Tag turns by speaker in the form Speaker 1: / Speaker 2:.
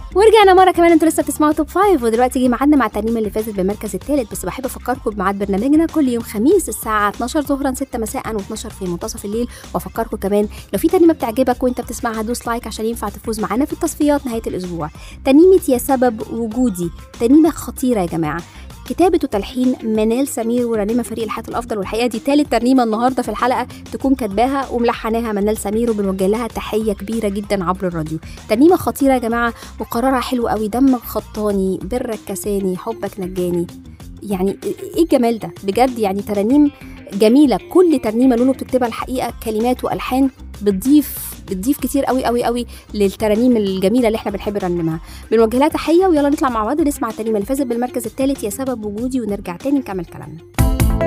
Speaker 1: ورجعنا مره كمان انتوا لسه بتسمعوا توب فايف ودلوقتي جه ميعادنا مع الترنيمه اللي فازت بالمركز الثالث بس بحب افكركم بميعاد برنامجنا كل يوم خميس الساعه 12 ظهرا 6 مساء و12 في منتصف الليل وافكركم كمان لو في ترنيمه بتعجبك وانت بتسمعها دوس لايك عشان ينفع تفوز معانا في التصفيات نهايه الاسبوع ترنيمه يا سبب وجودي ترنيمه خطيره يا جماعه كتابة وتلحين منال سمير ورنيمة فريق الحياة الأفضل والحقيقة دي تالت ترنيمة النهاردة في الحلقة تكون كاتباها وملحناها منال سمير وبنوجه لها تحية كبيرة جدا عبر الراديو ترنيمة خطيرة يا جماعة وقرارها حلو قوي دمك خطاني برك كساني حبك نجاني يعني ايه الجمال ده بجد يعني ترانيم جميله كل ترنيمه لولو بتكتبها الحقيقه كلمات والحان بتضيف بتضيف كتير قوي قوي قوي للترانيم الجميله اللي احنا بنحب نرنمها بنوجه لها تحيه ويلا نطلع مع بعض نسمع الترنيمه اللي فازت بالمركز الثالث يا سبب وجودي ونرجع تاني نكمل كلامنا